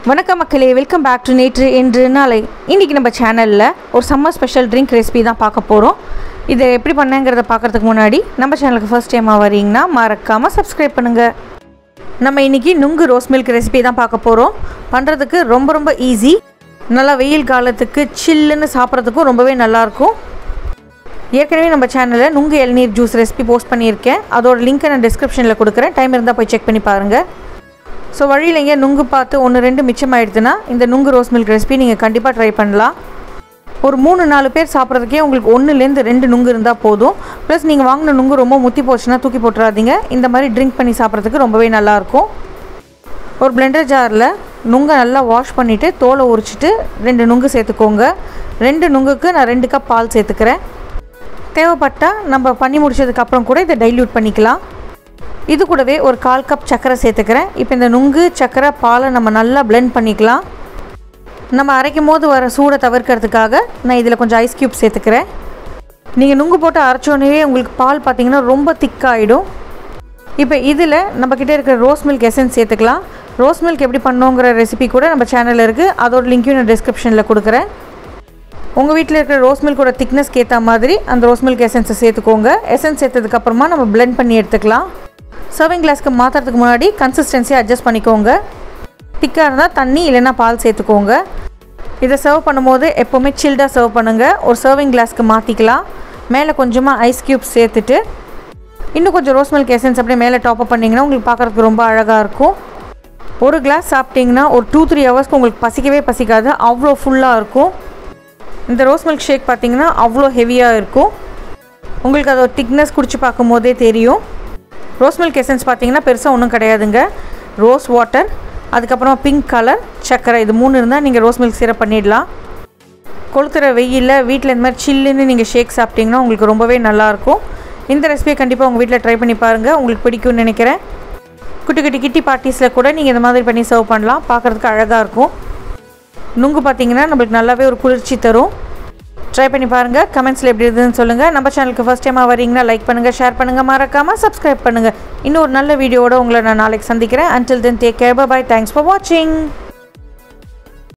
வணக்கம் மக்களே welcome back to நேற்று என்று நாளை இன்றைக்கி நம்ம சேனலில் ஒரு சம்மர் ஸ்பெஷல் ட்ரிங்க் ரெசிபி தான் பார்க்க போகிறோம் இதை எப்படி பண்ணேங்கிறத பார்க்குறதுக்கு முன்னாடி நம்ம சேனலுக்கு ஃபர்ஸ்ட் டைமாக வரீங்கன்னா மறக்காமல் சப்ஸ்கிரைப் பண்ணுங்கள் நம்ம இன்றைக்கி நுங்கு ரோஸ் மில்க் ரெசிபி தான் பார்க்க போகிறோம் பண்ணுறதுக்கு ரொம்ப ரொம்ப ஈஸி நல்லா வெயில் காலத்துக்கு சில்லுன்னு சாப்பிட்றதுக்கும் ரொம்பவே நல்லாயிருக்கும் ஏற்கனவே நம்ம சேனலில் நுங்கு இளநீர் ஜூஸ் ரெசிபி போஸ்ட் பண்ணியிருக்கேன் அதோட லிங்க்கை நான் டிஸ்கிரிப்ஷனில் கொடுக்குறேன் டைம் இருந்தால் போய் செக் பண்ணி பாருங்கள் ஸோ வழியில் எங்கே நுங்கு பார்த்து ஒன்று ரெண்டு மிச்சமாயிடுதுன்னா இந்த நுங்கு ரோஸ் மில்க் ரெசிபி நீங்கள் கண்டிப்பாக ட்ரை பண்ணலாம் ஒரு மூணு நாலு பேர் சாப்பிட்றதுக்கே உங்களுக்கு ஒன்றுலேருந்து ரெண்டு நுங்கு இருந்தால் போதும் ப்ளஸ் நீங்கள் வாங்கின நுங்கு ரொம்ப முத்தி போச்சுன்னா தூக்கி போட்டுறாதீங்க இந்த மாதிரி ட்ரிங்க் பண்ணி சாப்பிட்றதுக்கு ரொம்பவே நல்லாயிருக்கும் ஒரு பிளெண்டர் ஜாரில் நுங்கை நல்லா வாஷ் பண்ணிவிட்டு தோலை உரிச்சிட்டு ரெண்டு நுங்கு சேர்த்துக்கோங்க ரெண்டு நுங்குக்கு நான் ரெண்டு கப் பால் சேர்த்துக்கிறேன் தேவைப்பட்டால் நம்ம பண்ணி முடிச்சதுக்கப்புறம் கூட இதை டைல்யூட் பண்ணிக்கலாம் இது கூடவே ஒரு கால் கப் சர்க்கரை சேர்த்துக்கிறேன் இப்போ இந்த நுங்கு சர்க்கரை பாலை நம்ம நல்லா blend பண்ணிக்கலாம் நம்ம அரைக்கும் போது வர சூடை தவிர்க்கிறதுக்காக நான் இதில் கொஞ்சம் ஐஸ் க்யூப் சேர்த்துக்கிறேன் நீங்கள் நுங்கு போட்டு அரைச்சோன்னே உங்களுக்கு பால் பார்த்தீங்கன்னா ரொம்ப திக்காகிடும் இப்போ இதில் நம்மக்கிட்ட இருக்கிற ரோஸ் மில்க் எசன்ஸ் சேர்த்துக்கலாம் ரோஸ் மில்க் எப்படி பண்ணோங்கிற ரெசிபி கூட நம்ம சேனலில் இருக்குது அதோட லிங்க்கையும் நான் டிஸ்கிரிப்ஷனில் கொடுக்குறேன் உங்கள் வீட்டில் இருக்கிற ரோஸ் மில்கோட திக்னஸ்க்கு ஏற்ற மாதிரி அந்த ரோஸ் மில்க் எசன்ஸை சேர்த்துக்கோங்க எசன்ஸ் சேர்த்ததுக்கப்புறமா நம்ம blend பண்ணி எடுத்துக்கலாம் சர்விங் கிளாஸ்க்கு மாற்றுறதுக்கு முன்னாடி கன்சிஸ்டன்சி அட்ஜஸ்ட் பண்ணிக்கோங்க திக்காக இருந்தால் தண்ணி இல்லைன்னா பால் சேர்த்துக்கோங்க இதை சர்வ் பண்ணும்போது எப்போவுமே சில்டாக சர்வ் பண்ணுங்கள் ஒரு சர்விங் கிளாஸ்க்கு மாற்றிக்கலாம் மேலே கொஞ்சமாக ஐஸ் க்யூப்ஸ் சேர்த்துட்டு இன்னும் கொஞ்சம் ரோஸ் மில்க் எசன்ஸ் அப்படியே மேலே டாப் அப் பண்ணிங்கன்னா உங்களுக்கு பார்க்குறதுக்கு ரொம்ப அழகாக இருக்கும் ஒரு கிளாஸ் சாப்பிட்டிங்கன்னா ஒரு டூ த்ரீ ஹவர்ஸ்க்கு உங்களுக்கு பசிக்கவே பசிக்காது அவ்வளோ ஃபுல்லாக இருக்கும் இந்த ரோஸ் மில்க் ஷேக் பார்த்தீங்கன்னா அவ்வளோ ஹெவியாக இருக்கும் உங்களுக்கு அதோட திக்னஸ் குடிச்சு பார்க்கும் போதே தெரியும் ரோஸ் மில்க் எசன்ஸ் பார்த்தீங்கன்னா பெருசாக ஒன்றும் கிடையாதுங்க ரோஸ் வாட்டர் அதுக்கப்புறமா பிங்க் கலர் சர்க்கரை இது மூணு இருந்தால் நீங்கள் ரோஸ் மில்க் சிரப் பண்ணிடலாம் கொளுத்துற வெயிலில் வீட்டில் இந்த மாதிரி சில்லுன்னு நீங்கள் ஷேக் சாப்பிட்டிங்கன்னா உங்களுக்கு ரொம்பவே நல்லாயிருக்கும் இந்த ரெசிபியை கண்டிப்பாக உங்கள் வீட்டில் ட்ரை பண்ணி பாருங்கள் உங்களுக்கு பிடிக்கும்னு நினைக்கிறேன் குட்டி குட்டி கிட்டி பார்ட்டிஸில் கூட நீங்கள் இந்த மாதிரி பண்ணி சர்வ் பண்ணலாம் பார்க்குறதுக்கு அழகாக இருக்கும் நுங்கு பார்த்தீங்கன்னா நம்மளுக்கு நல்லாவே ஒரு குளிர்ச்சி தரும் ட்ரை பண்ணி பாருங்கள் கமெண்ட்ஸில் எப்படி இருந்ததுன்னு சொல்லுங்கள் நம்ம சேனலுக்கு ஃபஸ்ட் டைமாக வரீங்கன்னா லைக் பண்ணுங்கள் ஷேர் பண்ணுங்கள் மறக்காமல் சப்ஸ்கிரைப் பண்ணுங்கள் இன்னும் ஒரு நல்ல வீடியோவோட உங்களை நான் நாளைக்கு சந்திக்கிறேன் until then take care bye thanks for வாட்சிங்